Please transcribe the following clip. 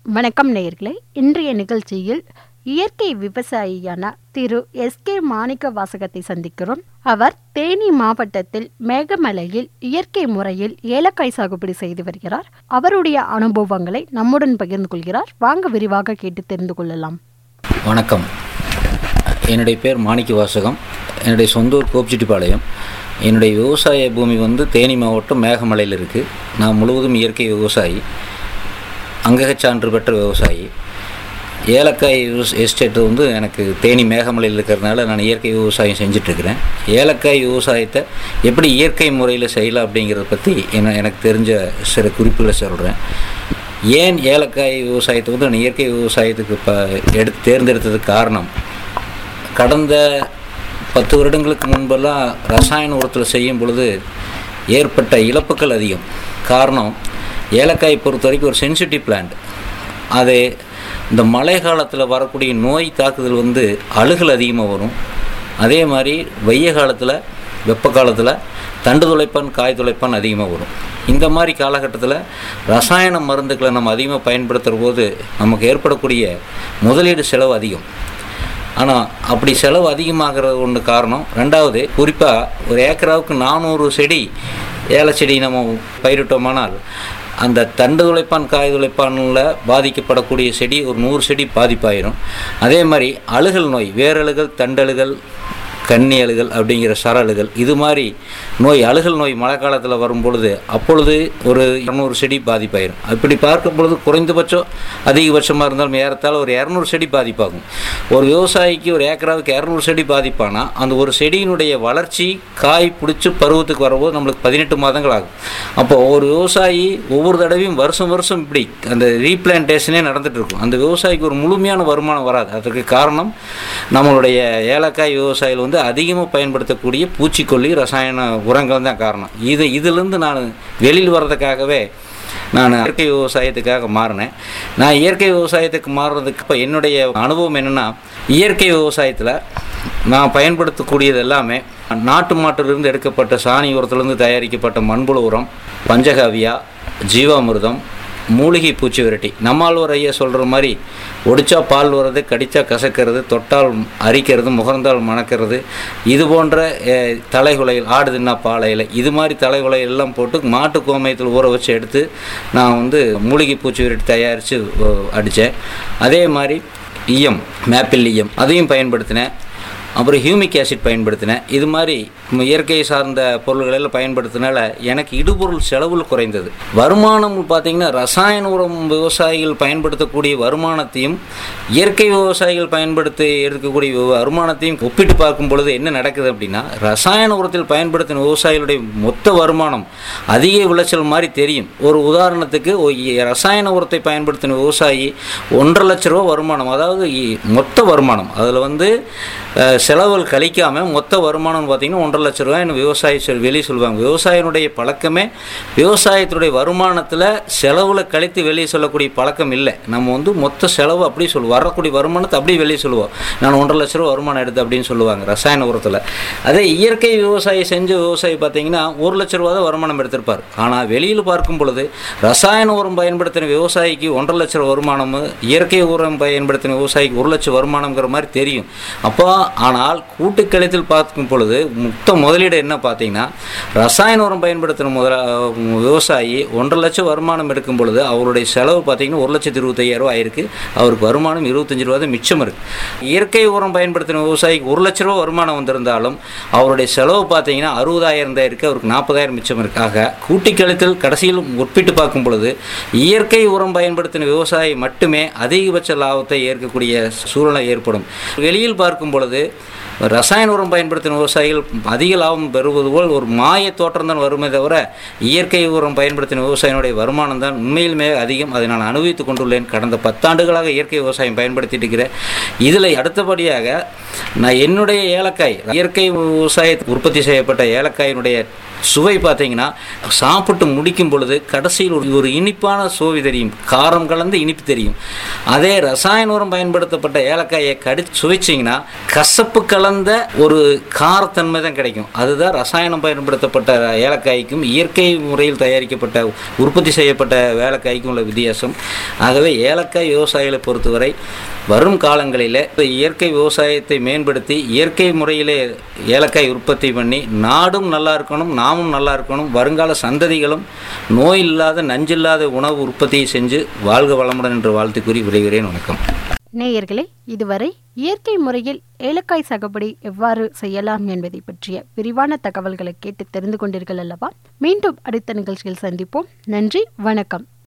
வணக்கம் நேயர்களே இன்றைய நிகழ்ச்சியில் இயற்கை விவசாயியான திரு எஸ் கே மாணிக்க வாசகத்தை சந்திக்கிறோம் அவர் தேனி மாவட்டத்தில் மேகமலையில் இயற்கை முறையில் ஏலக்காய் சாகுபடி செய்து வருகிறார் அவருடைய அனுபவங்களை நம்முடன் பகிர்ந்து கொள்கிறார் வாங்க விரிவாக கேட்டு தெரிந்து கொள்ளலாம் வணக்கம் என்னுடைய பேர் மாணிக்க வாசகம் என்னுடைய சொந்த ஊர் கோப்சிட்டிப்பாளையம் என்னுடைய விவசாய பூமி வந்து தேனி மாவட்டம் மேகமலையில் இருக்குது நான் முழுவதும் இயற்கை விவசாயி அங்ககச் சான்று பெற்ற விவசாயி ஏலக்காய் யூஸ் எஸ்டேட் வந்து எனக்கு தேனி மேகமலையில் இருக்கிறதுனால நான் இயற்கை விவசாயம் செஞ்சிட்ருக்கிறேன் ஏலக்காய் விவசாயத்தை எப்படி இயற்கை முறையில் செய்யலாம் அப்படிங்கிறத பற்றி என்ன எனக்கு தெரிஞ்ச சில குறிப்புகளை சொல்கிறேன் ஏன் ஏலக்காய் விவசாயத்தை வந்து நான் இயற்கை விவசாயத்துக்கு இப்போ எடுத்து தேர்ந்தெடுத்ததுக்கு காரணம் கடந்த பத்து வருடங்களுக்கு முன்பெல்லாம் ரசாயன உரத்தில் செய்யும் பொழுது ஏற்பட்ட இழப்புகள் அதிகம் காரணம் ஏலக்காய் பொறுத்த வரைக்கும் ஒரு சென்சிட்டிவ் பிளான்ட் அது இந்த மழை காலத்தில் வரக்கூடிய நோய் தாக்குதல் வந்து அழுகல் அதிகமாக வரும் அதே மாதிரி வெய்ய காலத்தில் வெப்ப காலத்தில் தண்டு துளைப்பான் காய் துளைப்பான் அதிகமாக வரும் இந்த மாதிரி காலகட்டத்தில் ரசாயன மருந்துகளை நம்ம அதிகமாக பயன்படுத்துகிற போது நமக்கு ஏற்படக்கூடிய முதலீடு செலவு அதிகம் ஆனால் அப்படி செலவு அதிகமாகிறது ஒன்று காரணம் ரெண்டாவது குறிப்பாக ஒரு ஏக்கராவுக்கு நானூறு செடி ஏல செடி நம்ம பயிரிட்டோமானால் அந்த தண்டு துளைப்பான் காய் துளைப்பானில் பாதிக்கப்படக்கூடிய செடி ஒரு நூறு செடி பாதிப்பாயிரும் அதே மாதிரி அழுகல் நோய் வேரழுகல் தண்டழுகல் கன்னி அழுகல் அப்படிங்கிற சரழுகள் இது மாதிரி நோய் அழுகல் நோய் மழை காலத்தில் வரும் பொழுது அப்பொழுது ஒரு இரநூறு செடி பாதிப்பாயிரும் அப்படி பார்க்கும் பொழுது குறைந்தபட்சம் அதிகபட்சமாக இருந்தாலும் ஏறத்தாழ ஒரு இரநூறு செடி பாதிப்பாகும் ஒரு விவசாயிக்கு ஒரு ஏக்கராவுக்கு இரநூறு செடி பாதிப்பானா அந்த ஒரு செடியினுடைய வளர்ச்சி காய் பிடிச்சி பருவத்துக்கு வரும்போது நம்மளுக்கு பதினெட்டு மாதங்கள் ஆகும் அப்போ ஒரு விவசாயி ஒவ்வொரு தடவையும் வருஷம் வருஷம் இப்படி அந்த ரீப்ளான்டேஷனே நடந்துட்டு இருக்கும் அந்த விவசாயிக்கு ஒரு முழுமையான வருமானம் வராது அதுக்கு காரணம் நம்மளுடைய ஏலக்காய் விவசாயிகள் வந்து அதிகமாக பயன்படுத்தக்கூடிய பூச்சிக்கொல்லி ரசாயன உரங்கள் தான் காரணம் இது இதிலிருந்து நான் வெளியில் வர்றதுக்காகவே நான் இயற்கை விவசாயத்துக்காக மாறினேன் நான் இயற்கை விவசாயத்துக்கு மாறுறதுக்கு இப்போ என்னுடைய அனுபவம் என்னென்னா இயற்கை விவசாயத்தில் நான் பயன்படுத்தக்கூடியது எல்லாமே நாட்டு மாட்டிலிருந்து எடுக்கப்பட்ட சாணி உரத்துலேருந்து தயாரிக்கப்பட்ட மண்புழு உரம் பஞ்சகாவியா ஜீவாமிர்தம் மூலிகை பூச்சி விரட்டி நம்மாழ்வார் ஐயா சொல்கிற மாதிரி ஒடிச்சா பால் வர்றது கடித்தா கசக்கிறது தொட்டால் அரிக்கிறது முகர்ந்தால் மணக்கிறது இது போன்ற அஹ், தலைகுலைகள் ஆடு தின்னா பாலையில் இது மாதிரி தலைகுலை எல்லாம் போட்டு மாட்டு கோமயத்தில் ஊற வச்சு எடுத்து நான் வந்து மூலிகை பூச்சி விரட்டி தயாரித்து அடித்தேன் அதே மாதிரி ஈயம் மேப்பிள் ஈயம் அதையும் பயன்படுத்தினேன் அப்புறம் ஹியூமிக் ஆசிட் பயன்படுத்தினேன் இது மாதிரி நம்ம இயற்கை சார்ந்த பொருள்களெல்லாம் பயன்படுத்தினால எனக்கு இடுபொருள் செலவுகள் குறைந்தது வருமானம் பார்த்தீங்கன்னா ரசாயன உரம் விவசாயிகள் பயன்படுத்தக்கூடிய வருமானத்தையும் இயற்கை விவசாயிகள் பயன்படுத்தி எடுக்கக்கூடிய வ- வருமானத்தையும் ஒப்பிட்டு பார்க்கும் பொழுது என்ன நடக்குது அப்படின்னா ரசாயன உரத்தில் பயன்படுத்தின விவசாயிகளுடைய மொத்த வருமானம் அதிக விளைச்சல் மாதிரி தெரியும் ஒரு உதாரணத்துக்கு ஒரு இ- ரசாயன உரத்தை பயன்படுத்தின விவசாயி ஒன்றரை லட்ச ரூபா வருமானம் அதாவது இ- மொத்த வருமானம் அதில் வந்து அஹ், செலவுகள் கழிக்காமல் மொத்த வருமானம்னு பார்த்தீங்கன்னா ஒன்றரை லட்ச ரூபாய் விவசாயி சொல் வெளியே சொல்லுவாங்க விவசாயினுடைய பழக்கமே விவசாயத்துடைய வருமானத்தில் செலவில் கழித்து வெளியே சொல்லக்கூடிய பழக்கம் இல்லை நம்ம வந்து மொத்த செலவு அப்படியே சொல்லுவோம் வரக்கூடிய வருமானத்தை அப்படியே வெளியே சொல்லுவோம் நான் ஒன்றரை லட்ச ரூபா வருமானம் எடுத்து அப்படின்னு சொல்லுவாங்க ரசாயன உரத்தில் அதே இயற்கை விவசாயி செஞ்ச விவசாயி பார்த்தீங்கன்னா ஒரு லட்ச ரூபா தான் வருமானம் எடுத்திருப்பார் ஆனால் வெளியில் பார்க்கும் பொழுது ரசாயன உரம் பயன்படுத்தின விவசாயிக்கு ஒன்றரை லட்ச ரூபா வருமானமும் இயற்கை உரம் பயன்படுத்தின விவசாயிக்கு ஒரு லட்சம் வருமானங்கிற மாதிரி தெரியும் அப்போ ஆனால் கூட்டுக்கழித்தில் பார்க்கும் பொழுது மொத்த முதலீடு என்ன பார்த்தீங்கன்னா ரசாயன உரம் பயன்படுத்தின முதல விவசாயி ஒன்றரை லட்சம் வருமானம் எடுக்கும் பொழுது அவருடைய செலவு பார்த்தீங்கன்னா ஒரு லட்சத்தி இருபத்தையாயிரம் ரூபா ஆயிருக்கு அவருக்கு வருமானம் இருபத்தஞ்சு ரூபா தான் மிச்சம் இருக்கு இயற்கை உரம் பயன்படுத்தின விவசாயிக்கு ஒரு லட்ச ரூபா வருமானம் வந்திருந்தாலும் அவருடைய செலவு பார்த்தீங்கன்னா அறுபதாயிரம் தான் இருக்குது அவருக்கு நாற்பதாயிரம் மிச்சம் இருக்கு ஆக கூட்டிக்கழித்தல் கடைசியில் ஒப்பிட்டு பார்க்கும் பொழுது இயற்கை உரம் பயன்படுத்தின விவசாயி மட்டுமே அதிகபட்ச லாபத்தை ஏற்கக்கூடிய சூழ்நிலை ஏற்படும் வெளியில் பார்க்கும் பொழுது ரசாயன உரம் பயன்படுத்தின விவசாயிகள் அதிக லாபம் பெறுவது போல் ஒரு மாய தோற்றம் தான் வருமே தவிர இயற்கை உரம் பயன்படுத்தின விவசாயினுடைய வருமானம் தான் உண்மையிலுமே அதிகம் அதை நான் அனுபவித்துக் கொண்டுள்ளேன் கடந்த பத்தாண்டுகளாக இயற்கை விவசாயம் பயன்படுத்திட்டு இருக்கிறேன் இதில் அடுத்தபடியாக நான் என்னுடைய ஏலக்காய் இயற்கை விவசாய உற்பத்தி செய்யப்பட்ட ஏலக்காயினுடைய சுவை பார்த்தீங்கன்னா சாப்பிட்டு முடிக்கும் பொழுது கடைசியில் ஒரு ஒரு இனிப்பான சுவை தெரியும் காரம் கலந்து இனிப்பு தெரியும் அதே ரசாயன உரம் பயன்படுத்தப்பட்ட ஏலக்காயை கடிச்சு சுவைச்சிங்கன்னா கசப்பு கலந்த ஒரு காரத்தன்மை தான் கிடைக்கும் அதுதான் ரசாயனம் பயன்படுத்தப்பட்ட ஏலக்காய்க்கும் இயற்கை முறையில் தயாரிக்கப்பட்ட உற்பத்தி செய்யப்பட்ட ஏலக்காய்க்கும் உள்ள வித்தியாசம் ஆகவே ஏலக்காய் விவசாயிகளை பொறுத்தவரை வரும் காலங்களில் இயற்கை விவசாயத்தை மேம்படுத்தி இயற்கை முறையிலே ஏலக்காய் உற்பத்தி பண்ணி நாடும் நல்லா இருக்கணும் நாமும் நல்லா இருக்கணும் வருங்கால சந்ததிகளும் நோய் இல்லாத நஞ்சில்லாத உணவு உற்பத்தியை செஞ்சு வாழ்க வளமுடன் என்று வாழ்த்து கூறி விரைகிறேன் வணக்கம் நேயர்களே இதுவரை இயற்கை முறையில் ஏலக்காய் சாகுபடி எவ்வாறு செய்யலாம் என்பதை பற்றிய விரிவான தகவல்களை கேட்டு தெரிந்து கொண்டீர்கள் அல்லவா மீண்டும் அடுத்த நிகழ்ச்சியில் சந்திப்போம் நன்றி வணக்கம்